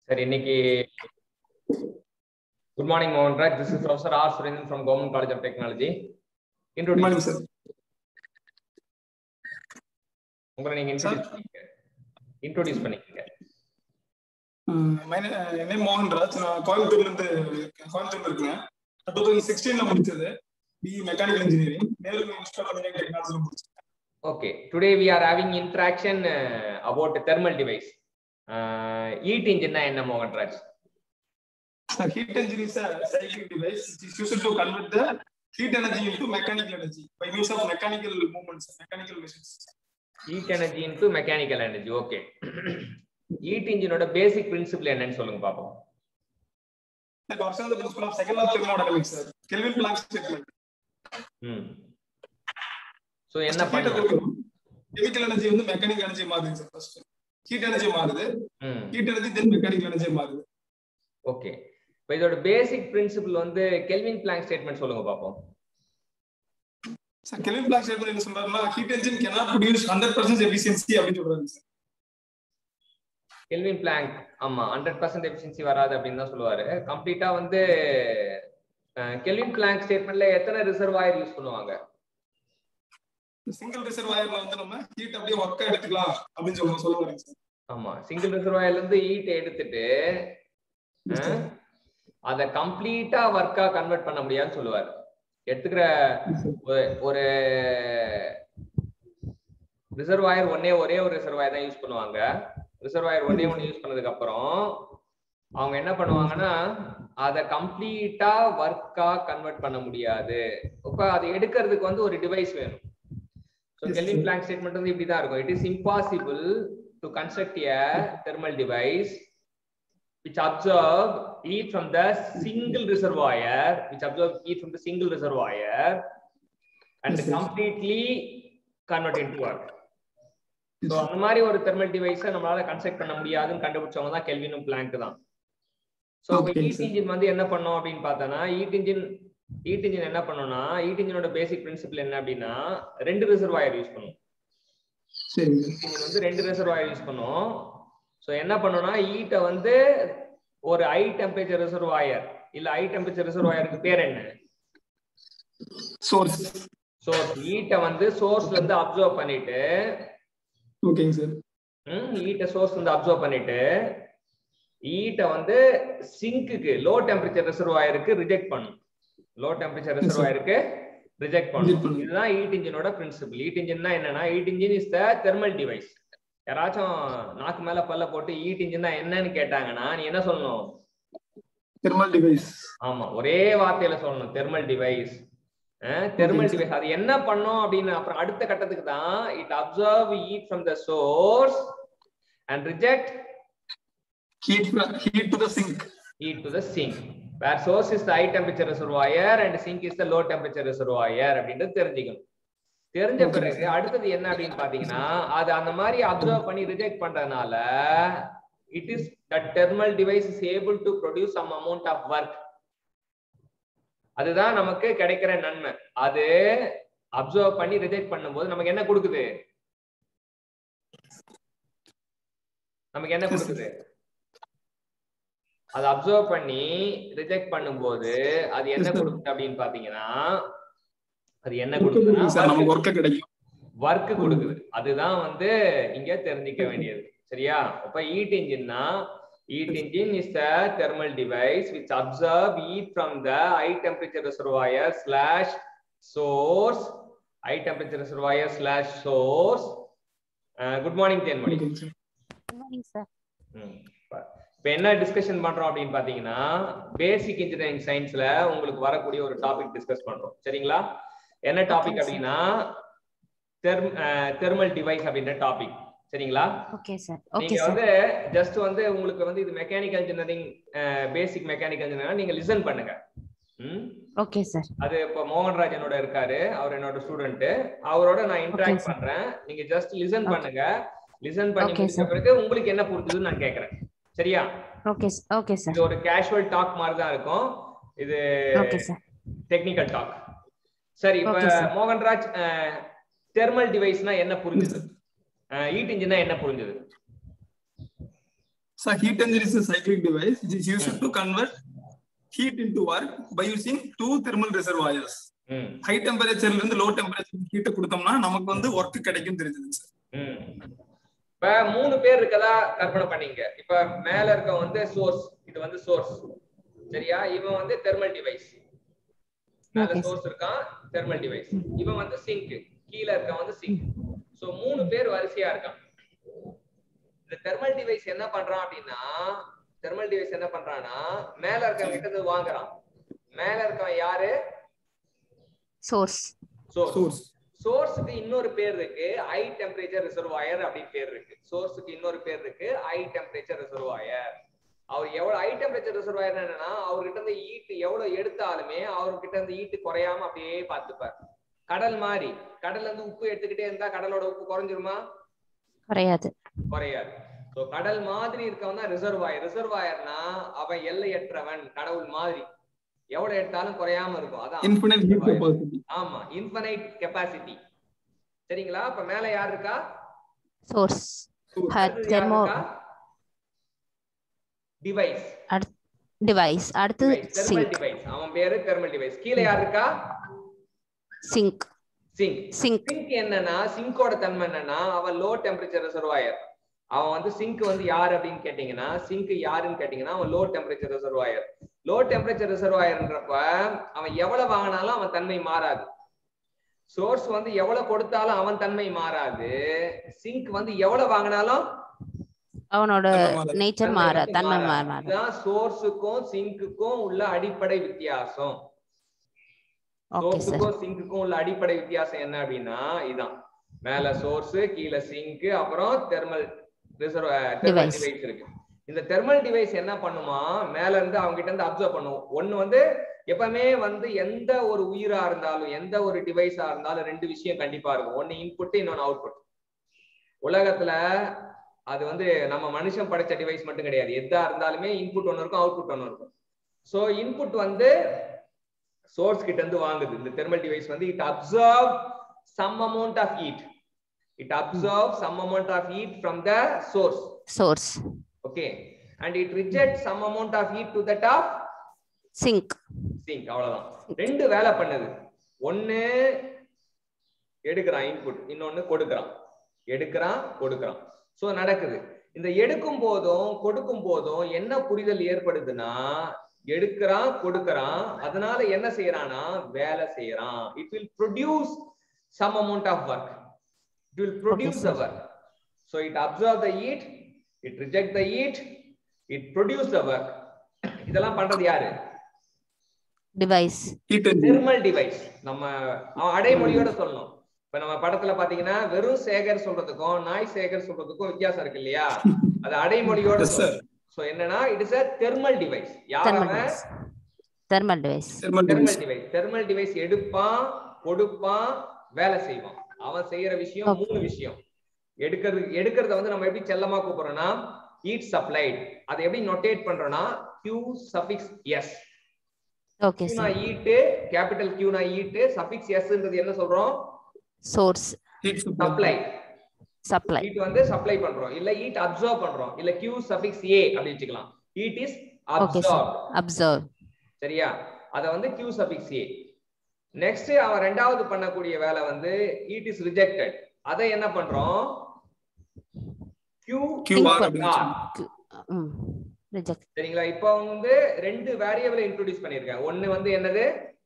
Sir இன்னைக்கு good morning Mohanraj this is professor R Surendran from government college of technology Good morning, introduce sir. உங்களை நீங்க introduce பண்ணிக்க introduce பண்ணிக்கங்க Uh, my name- uh, என் name Mohanraj நான் கோயம்புத்தூர்ல இருந்து இருக்கேன். கோயம்புத்தூர்ல இருக்கேன் டூ தௌசண்ட் சிக்ஸ்டீன்ல முடிச்சது பி மெக்கானிக்கல் இன்ஜினியரிங் மேலும் இன்ஸ்டால் இன்ஜினியரிங் டெக்னாலஜில முடிச்சேன் okay today we are having interaction about thermal device heat இன்ஜின்னா என்ன Mohanraj heat engine is cycle device is used to convert the heat energy into mechanical energy by means of mechanical movements mechanical machines heat energy into mechanical energy okay heat இன்ஜினோட basic principle என்னன்னு சொல்லுங்க பாப்போம் That works on the principle of second law of thermodynamics, sir. Kelvin Planck statement. ம் so என்ன பண்ணுங்க chemical energy வந்து mechanical energy மாறுது sir first heat energy மாறுது ம் heat energy then mechanical energy மாறுது ஓகே இப்போ இதோட பேசிக் பிரின்சிபிள் வந்து கெல்வின் பிளாங்க் ஸ்டேட்மெண்ட் சொல்லுங்க பாப்போம் சார் கெல்வின் பிளாங்க் ஸ்டேட்மெண்ட் என்ன சொல்றாருன்னா heat engine cannot produce 100% efficiency அப்படின்னு சொல்றாங்க சார் கெல்வின் பிளாங்க் ஆமா ஹண்ட்ரட் பர்சன்ட் எஃபிஷியன்சி வராது அப்படின்னு தான் சொல்லுவாரு கம்ப்ளீட்டா வந்து கெல்வின் பிளாங்க் ஸ்டேட்மெண்ட்ல எத்தனை ரிசர்வாயர் யூஸ் பண்ணுவாங்க சிங்கிள் ரிசர்வாயர்ல வந்து நம்ம ஹீட் அப்படியே ஒர்க்கா எடுத்துக்கலாம் அப்படின்னு சொல்லுவாங்க சொல்ல வரீங்க சார் ஆமா சிங்கிள் ரிசர்வாயர்ல இருந்து ஹீட் எடுத்துட்டு அஹ், அத கம்ப்ளீட்டா ஒர்க்கா கன்வெர்ட் பண்ண முடியாதுன்னு சொல்லுவாரு எடுத்துக்கிற ஒரு- ஒரு ரிசர்வாயர் ஒன்னே ஒரே ஒரு ரிசர்வாயர் தான் யூஸ் பண்ணுவாங்க ரிசர்வாயர் ஒன்னே ஒன்னு யூஸ் பண்ணதுக்கு அப்புறம் அவங்க என்ன பண்ணுவாங்கன்னா அதை கம்ப்ளீட்டா ஒர்க்கா கன்வெர்ட் பண்ண முடியாது இப்ப அதை எடுக்கிறதுக்கு வந்து ஒரு டிவைஸ் வேணும் so Yes, Kelvin sir. Planck statement வந்து இப்படிதான் இருக்கும் it is impossible to construct a thermal device which absorb heat from the single reservoir, which absorb heat from the single reservoir and Yes, yes. completely convert into work. So அந்த மாதிரி ஒரு thermal டிவைஸை நம்மளால construct பண்ண முடியாதுன்னு கண்டுபிடிச்சவங்க தான் கெல்வினும் Planck தான் so Okay, heat sir. Engine வந்து என்ன பண்ணோம் அப்படின்னு பார்த்தோன்னா ஹீட் இன்ஜின் ஹீட் இன்ஜின் என்ன பண்ணோம்னா ஹீட் இன்ஜினோட பேசிக் பிரின்சிபல் என்ன அப்படின்னா ரெண்டு ரிசர்வாயர் யூஸ் பண்ணும் சரிங்க இன்ஜின் வந்து ரெண்டு ரிசர்வாயர் யூஸ் பண்ணும் ஸோ என்ன பண்ணோம்னா ஹீட்டை வந்து ஒரு ஹை டெம்பரேச்சர் ரிசர்வாயர் இல்ல ஹை டெம்பரேச்சர் ரிசர்வாயருக்கு பேர் என்ன சோர்ஸ் ஸோ ஹீட்டை வந்து சோர்ஸ்ல இருந்து அப்சர்வ் பண்ணிட்டு ஓகேங்க சார் ஹீட்டை சோர்ஸ் வந்து அப்சர்வ் பண்ணிட்டு ஹீட்டை வந்து சிங்க்குக்கு லோ டெம்பரேச்சர் ரிசர்வாயருக்கு ரிஜெக்ட் பண்ணும் லோ டெம்பரேச்சர் Yes, sir. ரிசர்வாயருக்கு ரிஜெக்ட் Reject பண்ணும் பண்ணும். இதுதான் ஹீட் இன்ஜினோட பிரின்சிபல் ஹீட் இன்ஜின்னா என்னன்னா heat engine is the thermal device யாராச்சும் நாக்கு மேல பல்ல போட்டு ஹீட் இன்ஜின்னா என்னன்னு கேட்டாங்கன்னா நீ என்ன சொல்லணும் தெர்மல் டிவைஸ் ஆமா ஒரே வார்த்தையில சொல்லணும் thermal device thermal Okay, sir. Device அது என்ன பண்ணும் அப்படின்னு அப்புறம் அடுத்த கட்டத்துக்கு தான் it absorb heat from the source and reject heat heat to the sink heat to the sink where source is the high temperature reservoir and sink is the low temperature reservoir அப்படின்றது தெரிஞ்சுக்கணும் தெரிஞ்ச Okay, பிறகு sir. அடுத்தது என்ன அப்படின்னு பாத்தீங்கன்னா அது அந்த மாதிரி அப்சர்வ் பண்ணி ரிஜெக்ட் பண்றதுனால it is that thermal device is able to produce some amount of work அதுதான் நமக்கு கிடைக்கிற நன்மை அது அப்சர்வ் பண்ணி ரிஜெக்ட் பண்ணும்போது நமக்கு என்ன கொடுக்குது நமக்கு என்ன Yes, sir. கொடுக்குது அதை அப்சர்வ் பண்ணி ரிஜெக்ட் பண்ணும்போது அது என்ன Yes, sir. கொடுக்குது அப்படின்னு பாத்தீங்கன்னா அது என்ன சார் கொடுக்குதுன்னா நமக்கு ஒர்க்க கிடைக்கும் ஒர்க் கொடுக்குது அதுதான் வந்து இங்க தெரிஞ்சுக்க வேண்டியது சரியா அப்ப ஹீட் இன்ஜின்னா heat engine is the thermal device which absorb heat from the high temperature reservoir slash source high temperature reservoir slash source uh, good morning Thenmozhi ஓகேங்க சார் Good morning, sir. ம். இப்ப என்ன டிஸ்கஷன் பண்றோம் அப்படின்னு பாத்தீங்கன்னா பேசிக் இன்ஜினியரிங் சயின்ஸ்ல உங்களுக்கு வரக்கூடிய ஒரு டாபிக் டிஸ்கஸ் பண்றோம் சரிங்களா என்ன டாபிக் Okay, sir. அப்படின்னா தெர்மல் டிவைஸ் அப்படின்ற டாபிக் சரிங்களா Okay, sir. Okay, நீங்க sir. வந்து ஜஸ்ட் வந்து உங்களுக்கு வந்து இது mechanical engineering basic mechanical engineering நீங்க லிசன் பண்ணுங்க ம் Okay, sir. அது இப்போ மோகன்ராஜ் என்னோட இருக்காரு அவர் என்னோட ஸ்டூடெண்ட் அவரோட நான் இன்டராக்ட் sir. பண்றேன் நீங்க ஜஸ்ட் லிசன் Okay. பண்ணுங்க லிசன் பண்ணி Okay, முடிச்ச sir. பிறகு உங்களுக்கு என்ன புரிஞ்சுதுன்னு நான் கேக்குறேன் சரியா Okay, sir. Okay, sir. இது ஒரு கேஷுவல் டாக் மாதிரி தான் இருக்கும் இது Okay, sir. டெக்னிக்கல் டாக் சரி இப்ப Okay, sir. மோகன்ராஜ் தெர்மல் டிவைஸ்னா என்ன புரிஞ்சுது ஹீட் இன்ஜினா என்ன புரிஞ்சுது So heat engine is a cyclic device which is used to convert heat into work by using two thermal reservoirs. ம் ஹை டெம்பரேச்சர்ல இருந்து லோ டெம்பரேச்சர் ஹீட் கொடுத்தோம்னா நமக்கு வந்து ஒர்க் கிடைக்கும் தெரிஞ்சது சார் ம். இப்ப மூணு பேர் இருக்கதா கற்பனை பண்ணீங்க இப்ப மேல இருக்க வந்து சோர்ஸ் இது வந்து சோர்ஸ் சரியா இவன் வந்து தெர்மல் டிவைஸ் மேல Okay. சோர்ஸ் இருக்கான் தெர்மல் டிவைஸ் இவன் வந்து சிங்க் கீழ இருக்க வந்து சிங்க் சோ மூணு பேர் வரிசையா இருக்கான் இந்த தெர்மல் டிவைஸ் என்ன பண்றான் அப்படின்னா தெர்மல் டிவைஸ் என்ன பண்றான்னா மேல இருக்கவங்க கிட்ட இருந்து வாங்குறான் மேல இருக்கவன் யாரு சோர்ஸ் சோர்ஸ் சோர்ஸ் சோர்ஸுக்கு இன்னொரு பேர் இருக்கு ஹை டெம்பரேச்சர் ரிசர்வாயர் அப்படின்னு பேர் இருக்கு சோர்ஸுக்கு இன்னொரு பேர் இருக்கு ஹை டெம்பரேச்சர் ரிசர்வாயர் அவர் எவ்வளவு ஹை டெம்பரேச்சர் ரிசர்வாயர் என்னன்னா அவர்கிட்ட இருந்து ஈட்டு எவ்வளவு எடுத்தாலுமே அவர்கிட்ட இருந்து ஈட்டு குறையாம அப்படியே பார்த்துப்பார் கடல் மாதிரி கடல்ல இருந்து உப்பு எடுத்துக்கிட்டே இருந்தா கடலோட உப்பு குறைஞ்சிருமா குறையாது குறையாது சோ கடல் மாதிரி இருக்கவன் தான் ரிசர்வாயர் ரிசர்வாயர்னா அவன் எல்லையற்றவன் கடவுள் மாதிரி எவ்வளவு எடுத்தாலும் குறையாம இருக்கும் அதான் இன்ஃபினிட் ஹீட் reservoir. கெப்பாசிட்டி ஆமா இன்ஃபனைட் கெப்பாசிட்டி சரிங்களா இப்ப மேல யார் இருக்கா சோர்ஸ் தெர்மோ டிவைஸ் டிவைஸ் அடுத்து தெர்மல் சிங்க் டிவைஸ் அவன் பேரு தெர்மல் டிவைஸ் கீழே யார் இருக்கா சிங்க் சிங்க் சிங்க் சிங்க் என்னன்னா சிங்கோட தன்மை என்னன்னா அவன் லோ டெம்பரேச்சர் ரிசர்வாயர் அவன் வந்து சிங்க் வந்து யார் அப்படின்னு கேட்டீங்கன்னா சிங்க் யாருன்னு கேட்டீங்கன்னா அவன் low temperature reservoir low temperature ரிசர்வாயர்ன்றப்ப அவன் எவ்வளவு வாங்கினாலும் அவன் தன்மை மாறாது சோர்ஸ் வந்து எவ்வளவு கொடுத்தாலும் அவன் தன்மை மாறாது சிங்க் வந்து எவ்வளவு வாங்கினாலும் அவனோட மாறாது. நேச்சர் மாற தன்மை மாற இதுதான் சோர்ஸுக்கும் சிங்க்குக்கும் உள்ள அடிப்படை வித்தியாசம் ஓகே சார் சோர்ஸுக்கும் சிங்க்குக்கும் உள்ள அடிப்படை வித்தியாசம் என்ன அப்படின்னா இதான் மேல சோர்ஸ் கீழே சிங்க் அப்புறம் thermal reserve thermal Device. Device இருக்கு இந்த தெர்மல் டிவைஸ் என்ன பண்ணுமா மேல இருந்து அவங்க கிட்ட இருந்து அப்சர்வ் பண்ணும் ஒண்ணு வந்து எப்பவுமே வந்து எந்த ஒரு உயிரா இருந்தாலும் எந்த ஒரு டிவைஸா இருந்தாலும் ரெண்டு விஷயம் கண்டிப்பா இருக்கும் ஒன்னு இன்புட் இன்னொன்னு அவுட்புட் உலகத்துல அது வந்து நம்ம மனுஷன் படைச்ச டிவைஸ் மட்டும் கிடையாது எதா இருந்தாலுமே இன்புட் ஒன்னு இருக்கும் அவுட்புட் ஒன்னு இருக்கும் சோ இன்புட் வந்து சோர்ஸ் கிட்ட இருந்து வாங்குது இந்த தெர்மல் டிவைஸ் வந்து it absorb some amount of heat it absorb some amount of heat from the source source okay and it reject some amount of heat to that of sink sink அவ்வளவுதான் ரெண்டு வேலை பண்ணுது ஒண்ணு எடுக்கிறான் input இன்னொன்னு கொடுக்கறான் எடுக்கிறான் கொடுக்கறான் சோ நடக்குது இந்த எடுக்கும் போதும் கொடுக்கும் போதும் என்ன புரிதல் ஏற்படுதுன்னா எடுக்கிறான் கொடுக்கறான் அதனால என்ன செய்யறானா வேலை செய்யறான் it will produce some amount of work it will produce the sir. Work so it absorb the heat it reject the heat it produce the work இதெல்லாம் பண்றது யாரு ஹீட் என்ஜின் தெர்மல் டிவைஸ் நம்ம அவன் அடைமொழியோட சொல்லணும் இப்ப நம்ம படத்துல பாத்தீங்கன்னா வெறும் சேகர் சொல்றதுக்கும் நாய் சேகர் சொல்றதுக்கும் வித்தியாசம் இருக்கு இல்லையா அது அடைமொழியோட Yes, sir. சோ என்னன்னா it is a thermal device யார் தெர்மல் அவன் device thermal device thermal thermal device device thermal device எடுப்பான் கொடுப்பான் வேலை செய்வான் அவன் செய்யற விஷயம் Okay. மூணு விஷயம் எடுக்கிறது எடுக்கிறத வந்து நம்ம எப்படி செல்லமா கூப்பிடுறோம்னா ஈட் சப்ளைட் அதை எப்படி நொட்டேட் பண்றோம்னா கியூ சஃபிக்ஸ் எஸ் ஓகே கியூனா சார் ஈட்டு கேபிட்டல் கியூனா ஈட்டு சஃபிக்ஸ் எஸ்ன்றது என்ன சொல்றோம் source heat supply supply heat வந்து சப்ளை பண்றோம் இல்ல ஈட் அப்சர்வ் பண்றோம் இல்ல கியூ சஃபிக்ஸ் ஏ அப்படி வச்சுக்கலாம் heat is okay sir absorb absorb சரியா அத வந்து கியூ சஃபிக்ஸ் ஏ நெக்ஸ்ட் அவன் ரெண்டாவது பண்ணக்கூடிய வேலை வந்து ஈட் இஸ் ரிஜெக்டட் அதை என்ன பண்றோம் கியூ QR Think அப்படின்னு ஆர் ம் ரிஜெக்ட் சரிங்களா இப்போ வந்து ரெண்டு வேரியபிளை இன்ட்ரோடியூஸ் பண்ணிருக்கேன் ஒன்னு வந்து என்னது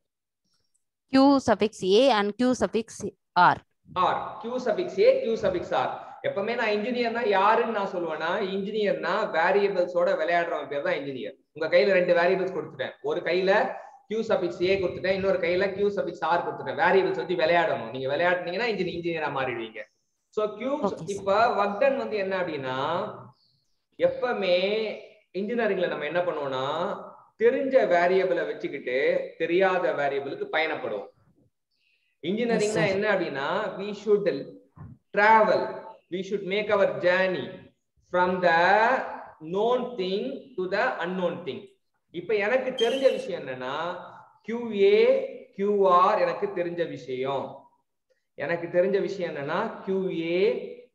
Q suffix A and Q suffix R R Q suffix A Q suffix R எப்பவுமே நான் இன்ஜினியர்னா யாருன்னு நான் சொல்லுவேன்னா இன்ஜினியர்னா வேரியபிள்ஸோட விளையாடுறவன் பேர் தான் இன்ஜினியர் உங்க கையில ரெண்டு வேரியபிள்ஸ் கொடுத்துட்டேன் ஒரு கையில கியூ சபிக்ஸ் ஏ கொடுத்துட்டேன் இன்னொரு கையில கியூ சபிக்ஸ் ஆர் கொடுத்துட்டேன் வேரியபிள்ஸ் வச்சு விளையாடணும் நீங்க விளையாடுனீங்கன்னா இன்ஜினியர் இன்ஜினியரா மாறிடுவீங்க சோ கியூ Okay, sir. இப்ப வக்டன் வந்து என்ன அப்படின்னா எப்பவுமே இன்ஜினியரிங்ல நம்ம என்ன பண்ணுவோம்னா தெரிஞ்ச வேரியபிளை வச்சுக்கிட்டு தெரியாத வேரியபிளுக்கு பயணப்படுவோம் இன்ஜினியரிங்னா sir. என்ன அப்படின்னா we should travel we should make our journey from the known thing to the unknown thing இப்ப எனக்கு தெரிஞ்ச விஷயம் என்னன்னா QA QR எனக்கு தெரிஞ்ச விஷயம் எனக்கு தெரிஞ்ச விஷயம் என்னன்னா QA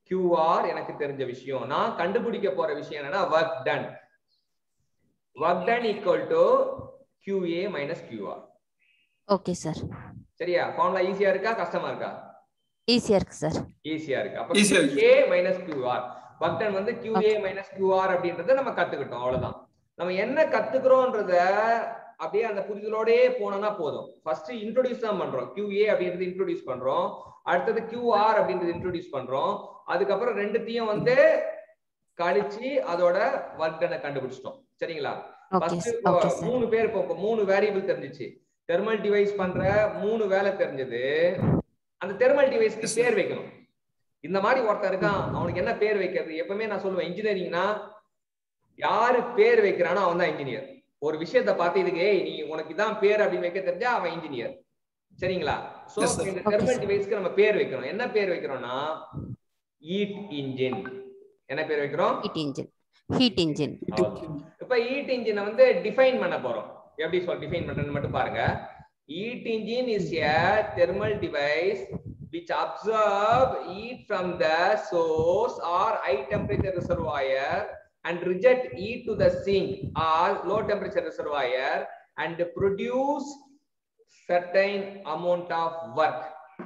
QR எனக்கு தெரிஞ்ச விஷயம் நான் கண்டுபிடிக்க போற விஷயம் என்னன்னா work done work done equal to QA minus QR okay sir சரியா ஃபார்முலா ஈஸியா இருக்கா கஷ்டமா இருக்கா ஈஸியா இருக்கு சார் ஈஸியா இருக்கு அப்ப Easy ஆ இருக்கு. QA minus QR work done வந்து QA மைனஸ் QR அப்படின்றத நம்ம கத்துக்கிட்டோம் அவ்வளவுதான் நம்ம என்ன கத்துக்கிறோம்ன்றத அப்படியே அந்த புரிதலோடயே போனோம்னா போதும் ஃபர்ஸ்ட் இன்ட்ரோடியூஸ் தான் பண்றோம் QA அப்படின்றது இன்ட்ரோடியூஸ் பண்றோம் அடுத்தது QR அப்படின்றது இன்ட்ரோடியூஸ் பண்றோம் அதுக்கப்புறம் ரெண்டுத்தையும் வந்து கழிச்சு அதோட ஒர்க் டனை கண்டுபிடிச்சிட்டோம் சரிங்களா ஓகே ஃபர்ஸ்ட் ஓகே சார் மூணு பேர் இப்போ இப்போ மூணு வேரியபிள் தெரிஞ்சிச்சு தெர்மல் டிவைஸ் பண்ற மூணு வேலை தெரிஞ்சது அந்த தெர்மல் டிவைஸ்க்கு பேர் வைக்கணும் இந்த மாதிரி ஒருத்தன் இருக்கான் அவனுக்கு என்ன பேர் வைக்கிறது எப்பவுமே நான் சொல்லுவேன் இன்ஜினியரிங்னா யாரு பேர் வைக்கிறானோ அவன் தான் இன்ஜினியர் ஒரு விஷயத்த பார்த்து இதுக்கு ஏய் நீ உனக்கு இதான் பேர் அப்படின்னு வைக்க தெரிஞ்சா அவன் இன்ஜினியர் சரிங்களா சோ Yes, sir. இந்த Okay, தெர்மல் sir. டிவைஸ்க்கு நம்ம பேர் வைக்கிறோம் என்ன பேர் வைக்கிறோம்னா ஈட் இன்ஜின் என்ன பேர் வைக்கிறோம் ஹீட் இன்ஜின் ஹீட் இன்ஜின் அவ்வளவுதான். இப்ப ஈட் இன்ஜினை வந்து டிஃபைன் பண்ண போறோம் எப்படி சொல் டிஃபைன் பண்றேன்னு மட்டும் பாருங்க heat engine is a thermal device which absorb heat from the source or high temperature reservoir and reject heat to the sink or low temperature reservoir and produce certain amount of work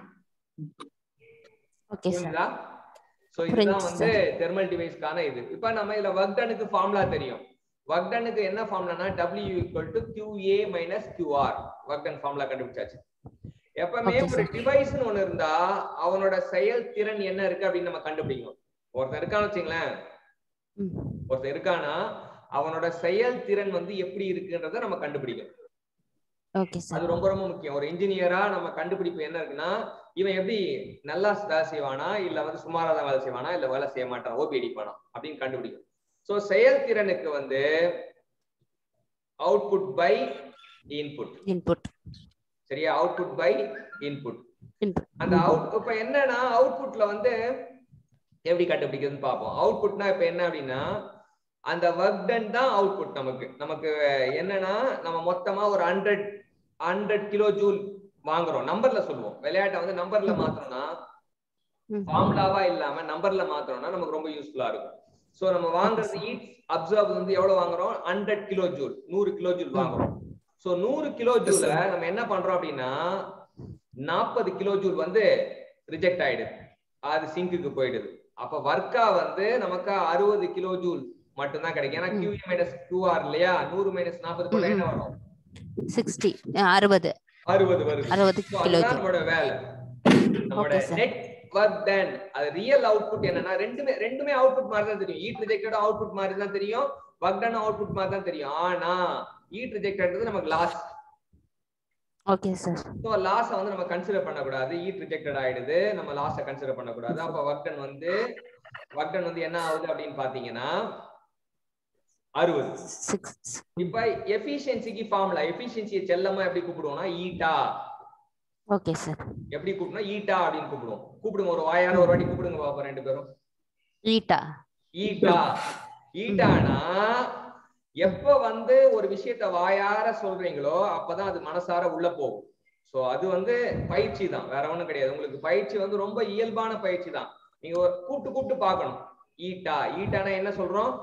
okay sir புரியுதா so புரிஞ்சுச்சு இதுதான் வந்து thermal டிவைஸ்க்கான இது இப்ப நம்ம இதுல work டனுக்கு ஃபார்முலா தெரியும் ஒர்க் டனுக்கு என்ன ஃபார்முலானா W equal to QA minus QR work done formula கண்டுபிடிச்சாச்சு எப்பவுமே Okay, ஒரு sir. டிவைஸ்னு ஒண்ணு இருந்தா அவனோட செயல் திறன் என்ன இருக்கு அப்படின்னு நம்ம கண்டுபிடிக்கணும் ஒருத்தன் இருக்கான்னு வச்சுங்களேன் ம் ஒருத்தன் இருக்கானா அவனோட செயல் திறன் வந்து எப்படி இருக்குன்றத நம்ம கண்டுபிடிக்கணும் ஓகே சார் அது ரொம்ப ரொம்ப முக்கியம் ஒரு இன்ஜினியரா நம்ம கண்டுபிடிப்பு என்ன இருக்குன்னா இவன் எப்படி நல்லா வேலை செய்வானா இல்ல வந்து சுமாரா தான் வேலை செய்வானா இல்ல வேலை செய்ய மாட்டான் ஓபி அடிப்பானா அப்படின்னு கண்டுபிடிக்கும் சோ செயல்திறனுக்கு வந்து அவுட்புட் பை இன்புட் இன்புட் சரியா அவுட்புட் பை இன்புட் இன்புட் அந்த அவுட் இப்ப என்னன்னா அவுட்புட்ல வந்து எப்படி கண்டுபிடிக்கிறதுன்னு பார்ப்போம் அவுட்புட்னா இப்ப என்ன அப்படின்னா அந்த ஒர்க் டன் தான் அவுட்புட் நமக்கு நமக்கு என்னன்னா நம்ம மொத்தமா ஒரு ஹண்ட்ரட் ஹண்ட்ரட் கிலோ ஜூல் வாங்குறோம் நம்பர்ல சொல்லுவோம் விளையாட்டை வந்து நம்பர்ல மாத்தணும்னா ம் ஃபார்முலாவா இல்லாம நம்பர்ல மாத்தணும்னா நமக்கு ரொம்ப யூஸ்ஃபுல்லா இருக்கும் சோ நம்ம வாங்குறது ஈட் அப்சர்வ் வந்து எவ்வளவு வாங்குறோம் ஹண்ட்ரட் கிலோ ஜூல் நூறு கிலோ ஜூல் வாங்குறோம் சோ நூறு கிலோ ஜூல நம்ம என்ன பண்றோம் அப்படின்னா நாற்பது கிலோ ஜூல் வந்து ரிஜெக்ட் ஆயிடுது அது சிங்குக்கு போயிடுது அப்ப ஒர்க்கா வந்து நமக்கு அறுபது கிலோ ஜூல் மட்டும்தான் கிடைக்கும் ஏன்னா கியூ மைனஸ் கியூஆர் இல்லையா நூறு மைனஸ் நாற்பது போல என்ன வரும் சிக்ஸ்டி அறுபது அறுபது வருது அறுபது So, கிலோ அதுதான் நம்மளோட வேலை நம்மளோட Okay, sir. Net work done அது ரியல் அவுட்புட் என்னன்னா ரெண்டுமே ரெண்டுமே அவுட்புட் மாதிரி தான் தெரியும் ஈட் ரிஜெக்டட் அவுட்புட் மாதிரி தான் தெரியும் ஒர்க் டன் அவுட்புட் மாதிரி தான் தெரியும் ஆனா ஈட் ரிஜெக்டட் நமக்கு லாஸ் ஓகே சார் ஸோ லாஸை வந்து நம்ம கன்சிடர் பண்ணக்கூடாது ஈட் ரிஜெக்டட் ஆயிடுது நம்ம லாஸை கன்சிடர் பண்ணக்கூடாது அப்ப ஒர்க் டன் வந்து ஒர்க் டன் வந்து என்ன ஆகுது அப்படின்னு பாத்தீங்கன்னா அறுபது சிக்ஸ் இப்ப எஃபிஷியன்சிக்கு ஃபார்முலா எஃபிஷியன்சியை செல்லமா எப்படி கூப்பிடுவோம்னா ஈட்டா ஓகே சார் எப்படி கூப்பிடணும் ஈட்டா அப்படின்னு கூப்பிடுவோம் கூப்பிடுங்க ஒரு வாயால ஒரு வாட்டி கூப்பிடுங்க பாப்போம் ரெண்டு பேரும் ஈட்டா ஈட்டா ஈட்டானா எப்ப வந்து ஒரு விஷயத்த வாயார சொல்றீங்களோ அப்பதான் அது மனசார உள்ள போகும் சோ அது வந்து பயிற்சி தான் வேற ஒண்ணும் கிடையாது உங்களுக்கு பயிற்சி வந்து ரொம்ப இயல்பான பயிற்சி தான் நீங்க ஒரு கூப்பிட்டு கூப்பிட்டு பார்க்கணும் ஈட்டா ஈட்டானா என்ன சொல்றோம்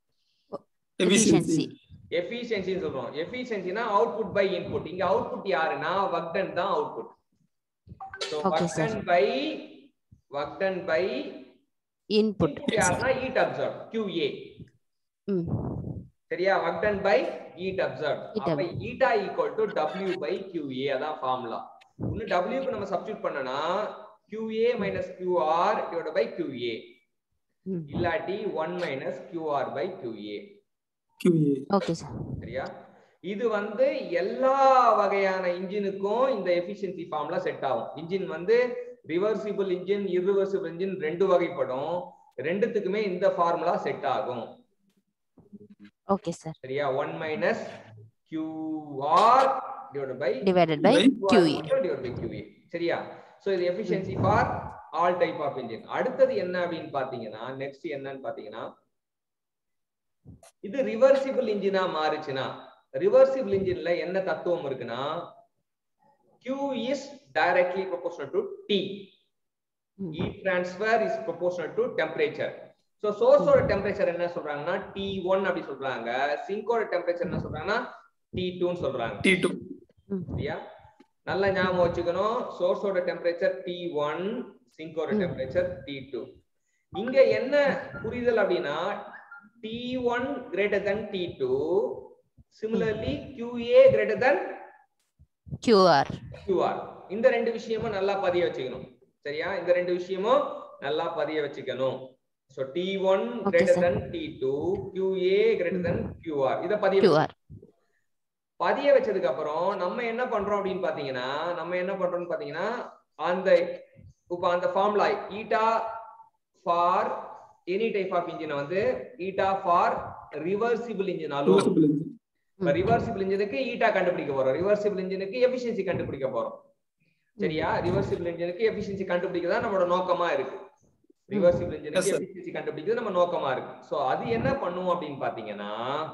எஃபிஷியன்சி எஃபிஷியன்சின்னு சொல்றோம் எஃபிஷியன்சினா அவுட்புட் பை இன்புட் இங்க அவுட்புட் யாருன்னா வக்டன் தான் output so Okay, sir. Work done by work done by input input யாருன்னா ஈட் அப்சர்வ் QA ம் சரியா work done by heat absorb Heat அப்ப eta equal to W by QA அதான் ஃபார்முலா இன்னும் டபிள்யூக்கு நம்ம சப்ஸ்டியூட் பண்ணனா QA minus QR divide by QA ம் இல்லாட்டி one minus QR by QA QA okay sir சரியா இது வந்து எல்லா வகையான இன்ஜினுக்கும் இந்த எஃபிஷியன்சி ஃபார்முலா செட் ஆகும் இன்ஜின் வந்து ரிவர்சிபிள் இன்ஜின் இர்ரிவர்சிபிள் இன்ஜின் ரெண்டு வகைப்படும் ரெண்டுத்துக்குமே இந்த ஃபார்முலா செட் ஆகும் ஓகே சார் சரியா one minus QR divide by divided by By QE divide by QA சரியா சோ இது efficiency for all type of engine அடுத்தது என்ன அப்படின்னு பாத்தீங்கன்னா நெக்ஸ்ட் என்னன்னு பாத்தீங்கன்னா இது ரிவர்சிபிள் இன்ஜினா மாறுச்சுன்னா ரிவர்சிபிள் இன்ஜின்ல என்ன தத்துவம் இருக்குன்னா Q is directly proportional to T Mm. heat transfer is proportional to temperature so source ஓட temperature என்ன சொல்றாங்கன்னா T1 அப்படி சொல்றாங்க sink ஓட temperature என்ன சொல்றாங்கன்னா T2 ன்னு சொல்றாங்க டி டூ சரியா நல்லா ஞாபகம் வச்சுக்கணும் சோர்ஸோட டெம்பரேச்சர் டி ஒன் சிங்கோட ம். டெம்பரேச்சர் டி டூ இங்க என்ன புரிதல் அப்படின்னா T one greater than T two similarly QA greater than QR. QR இந்த ரெண்டு விஷயமும் நல்லா பதிய வச்சுக்கணும் சரியா இந்த ரெண்டு விஷயமும் நல்லா பதிய வச்சுக்கணும் so T one Okay, greater sir. than T two QA greater than QR இதை பதிய QR. பதிய வச்சதுக்கு அப்புறம் நம்ம என்ன பண்றோம் அப்படின்னு பாத்தீங்கன்னா நம்ம என்ன பண்றோம்னு பாத்தீங்கன்னா அந்த இப்ப அந்த formula eta for any type of இன்ஜினை வந்து ஈட்டா ஃபார் ரிவர்சிபிள் இன்ஜினாலும் இப்ப ரிவர்சிபிள் இன்ஜினுக்கு ஈட்டா கண்டுபிடிக்க போறோம் ரிவர்சிபிள் இன்ஜினுக்கு எஃபிஷியன்சி கண்டுபிடிக்க போறோம் சரியா ரிவர்சிபிள் இன்ஜினுக்கு எஃபிஷியன்சி கண்டுபிடிக்க தான் நம்மளோட நோக்கமா இருக்கு ரிவர்சிபிள் Yes, இன்ஜினுக்கு sir. எஃபிஷியன்சி கண்டுபிடிக்கிறது நம்ம நோக்கமா இருக்கு சோ அது என்ன பண்ணும் அப்படின்னு பாத்தீங்கன்னா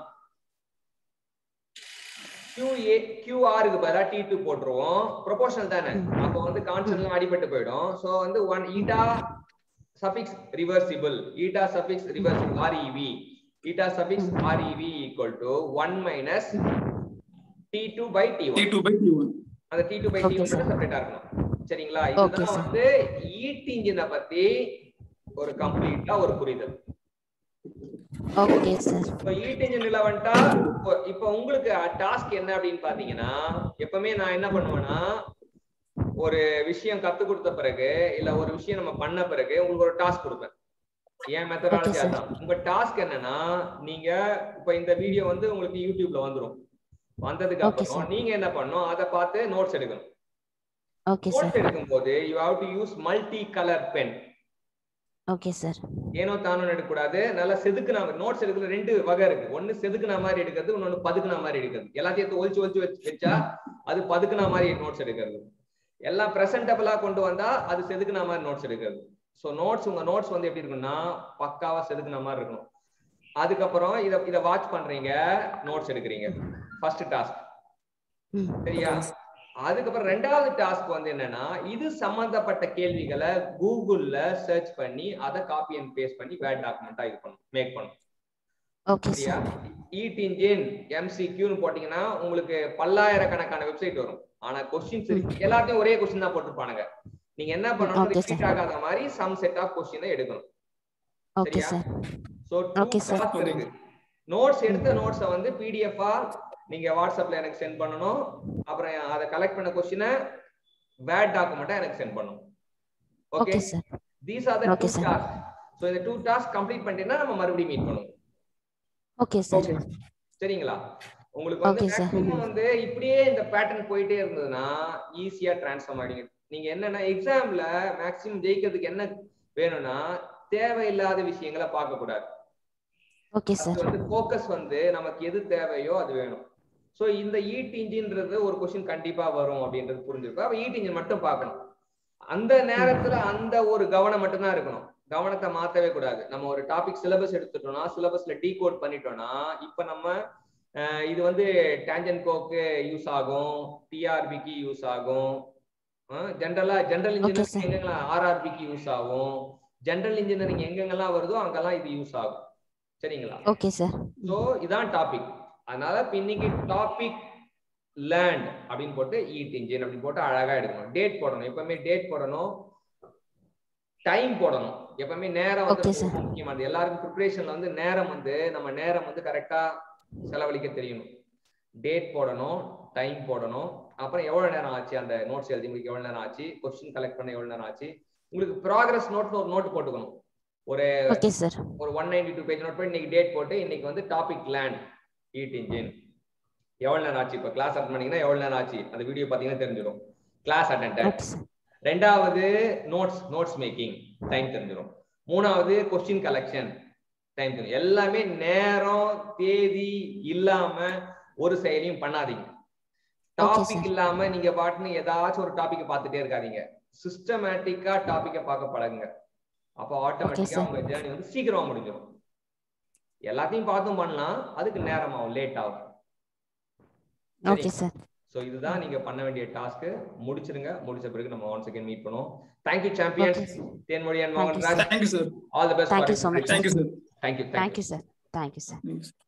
QA QR க்கு பதிலா T2 போட்டுருவோம் ப்ரொபோஷனல் தானே அப்போ வந்து கான்ஸ்டன்ட்லாம் அடிபட்டு போயிடும் சோ வந்து one eta suffix reversible eta suffix reversible REV eta suffix REV equal to 1 minus T2 by T T1 two by T one அந்த T2 by Okay, T1 sir. மட்டும் செப்பரேட்டா இருக்கணும் சரிங்களா Okay, இதுதான் sir. வந்து ஈட் இன்ஜினை பத்தி ஒரு கம்ப்ளீட்டா ஒரு புரிதல் Okay, sir. இப்போ ஈட் இன்ஜின்ல வந்துட்டா இப்போ இப்போ உங்களுக்கு டாஸ்க் என்ன அப்படின்னு பாத்தீங்கன்னா எப்பவுமே நான் என்ன பண்ணுவேன்னா ஒரு விஷயம் கத்து கொடுத்த பிறகு இல்ல ஒரு விஷயம் நம்ம பண்ண பிறகு உங்களுக்கு ஒரு டாஸ்க் கொடுப்பேன் என் மெத்தடாலஜி Okay, sir. அதான் உங்க டாஸ்க் என்னன்னா நீங்க இப்ப இந்த வீடியோ வந்து உங்களுக்கு யூடியூப்ல வந்துரும் வந்ததுக்கு Okay, அப்புறம் sir. நீங்க என்ன பண்ணணும் அதை பார்த்து நோட்ஸ் எடுக்கணும் Okay, sir. நோட்ஸ் எடுக்கும் போது you have to use multi colour pen Okay, sir. ஏனோ தானோ எடுக்கக்கூடாது நல்லா செதுக்குன நோட்ஸ் எடுக்கிறது ரெண்டு வகை இருக்கு ஒண்ணு செதுக்குன மாதிரி எடுக்கிறது இன்னொன்னு பதுக்குன மாதிரி எடுக்கிறது எல்லாத்தையும் எடுத்து ஒழிச்சு ஒழிச்சு வச்சு வச்சா அது பதுக்குன மாதிரி நோட்ஸ் எடுக்கிறது எல்லாம் பிரசன்டபிளா கொண்டு வந்தா அது செதுக்குன மாதிரி நோட்ஸ் எடுக்கிறது ஸோ நோட்ஸ் உங்க நோட்ஸ் வந்து எப்படி இருக்குன்னா பக்காவா செதுக்குன மாதிரி இருக்கணும் அதுக்கப்புறம் இத இத வாட்ச் பண்றீங்க நோட்ஸ் எடுக்கிறீங்க ஃபர்ஸ்ட் டாஸ்க் Mm. சரியா அதுக்கப்புறம் ரெண்டாவது டாஸ்க் வந்து என்னன்னா இது சம்பந்தப்பட்ட கேள்விகளை கூகுள்ல சர்ச் பண்ணி அதை காப்பி அண்ட் பேஸ்ட் பண்ணி வேர்ட் டாக்குமெண்டா இது பண்ணும் மேக் பண்ணும் Okay, சரியா sir. ஈட் இன்ஜின் எம்சிக்யூன்னு போட்டீங்கன்னா உங்களுக்கு பல்லாயிரக்கணக்கான வெப்சைட் வரும் ஆனா கொஸ்டின்ஸ் எல்லாத்தையும் ஒரே கொஸ்டின் தான் போட்டிருப்பானுங்க நீங்க என்ன பண்ணணும் Okay, sir. ரிப்பீட் ஆகாத மாதிரி சம் செட் ஆஃப் கொஸ்டினை எடுக்கணும் Okay, சரியா? sir. So Okay, sir. இருக்கு நோட்ஸ் எடுத்த நோட்ஸை வந்து பிடிஎஃபா நீங்க வாட்ஸ்அப்ல எனக்கு சென்ட் பண்ணணும் அப்புறம் அதை கலெக்ட் பண்ண கொஸ்டினை வேர்ட் டாக்குமெண்டா எனக்கு சென்ட் பண்ணணும் okay Okay, sir. These are the Okay, two sir. Task so இந்த டூ டாஸ்க் கம்ப்ளீட் பண்ணிட்டீங்கன்னா நம்ம மறுபடியும் மீட் பண்ணுவோம் Okay, sir. சரிங்களா உங்களுக்கு வந்து Okay, sir. மேக்ஸிமம் வந்து இப்படியே இந்த பேட்டர்ன் போயிட்டே இருந்ததுன்னா ஈஸியா ட்ரான்ஸ்ஃபார்ம் ஆகிடுங்க நீங்க என்னன்னா எக்ஸாம்ல மேக்ஸிமம் ஜெயிக்கிறதுக்கு என்ன வேணும்னா தேவையில்லாத விஷயங்களை பார்க்க கூடாது Okay, sir. அது வந்து ஃபோக்கஸ் வந்து நமக்கு எது தேவையோ அது வேணும் சோ இந்த ஈட் இன்ஜின்றது ஒரு கொஸ்டின் கண்டிப்பா வரும் அப்படின்றது புரிஞ்சிருக்கும் அப்ப ஈட் இன்ஜின் மட்டும் பார்க்கணும் அந்த நேரத்துல அந்த ஒரு கவனம் மட்டும்தான் இருக்கணும் கவனத்தை மாத்தவே கூடாது நம்ம ஒரு டாபிக் சிலபஸ் எடுத்துட்டோம்னா சிலபஸ்ல டீகோட் பண்ணிட்டோம்னா இப்ப நம்ம அஹ், இது வந்து டேஞ்சன் கோக்கு யூஸ் ஆகும் டிஆர்பிக்கு யூஸ் ஆகும் ஜென்ரலா ஜென்ரல் Okay, இன்ஜினியரிங் sir. எங்கெங்கெல்லாம் ஆர்ஆர்பிக்கு யூஸ் ஆகும் ஜென்ரல் இன்ஜினியரிங் எங்கெங்கெல்லாம் வருதோ அங்கெல்லாம் இது யூஸ் ஆகும் சரிங்களா Okay, sir. சோ இதான் டாபிக் அதனால இப்ப இன்னைக்கு டாபிக் லேண்ட் அப்படின்னு போட்டு ஈட் இன்ஜின் அப்படின்னு போட்டு அழகா எடுக்கணும் டேட் போடணும் எப்பவுமே டேட் போடணும் டைம் போடணும் எப்பவுமே நேரம் வந்து Okay, ரொம்ப sir. முக்கியமானது எல்லாருக்கும் ப்ரிப்பரேஷன்ல வந்து நேரம் வந்து நம்ம நேரம் வந்து கரெக்டா செலவழிக்க தெரியணும் டேட் போடணும் டைம் போடணும் அப்புறம் எவ்வளவு நேரம் ஆச்சு அந்த நோட்ஸ் எழுதி முடிக்க எவ்வளவு நேரம் ஆச்சு கொஸ்டின் கலெக்ட் பண்ண எவ்வளவு நேரம் ஆச்சு உங்களுக்கு ப்ராக்ரஸ் நோட்னு ஒரு நோட் போட்டுக்கணும் ஒரு Okay, sir. ஒரு one ninety two page note பண்ணி இன்னைக்கு டேட் போட்டு இன்னைக்கு வந்து டாபிக் லேண்ட் ஈட் இன்ஜின் எவ்வளவு நேரம் ஆச்சு இப்போ கிளாஸ் அட்டன் பண்ணீங்கன்னா எவ்வளவு நேரம் ஆச்சு அந்த வீடியோ பாத்தீங்கன்னா தெரிஞ்சிடும் கிளாஸ் அட்டென்ட் Okay, sir. ரெண்டாவது நோட்ஸ் நோட்ஸ் மேக்கிங் டைம் தெரிஞ்சிடும் மூணாவது கொஸ்டின் கலெக்ஷன் டைம் தெரியும் எல்லாமே நேரம் தேதி இல்லாம ஒரு செயலையும் பண்ணாதீங்க டாபிக் sir. இல்லாம நீங்க பாட்டுன்னு ஏதாச்சும் ஒரு டாபிக் பார்த்துட்டே இருக்காதீங்க சிஸ்டமேட்டிக்கா டாபிக்க பார்க்க பழகுங்க அப்போ ஆட்டோமேட்டிக்கா sir. உங்க ஜேர்னி வந்து சீக்கிரமா முடிஞ்சிடும் எல்லாத்தையும் பார்த்தும் பண்ணலாம் அதுக்கு நேரம் ஆகும் லேட் ஆகும் Okay, sir. சோ ஸோ இதுதான் நீங்க பண்ண வேண்டிய டாஸ்க் முடிச்சிருங்க முடிச்ச பிறகு நம்ம ஒன் செகண்ட் மீட் பண்ணுவோம் thank you champions Okay, sir. Thenmozhi and Thank you, மோகன் Raj thank you sir all the best Thank you so much. Thank you sir thank you Thank you, sir. Thank you, sir. Thanks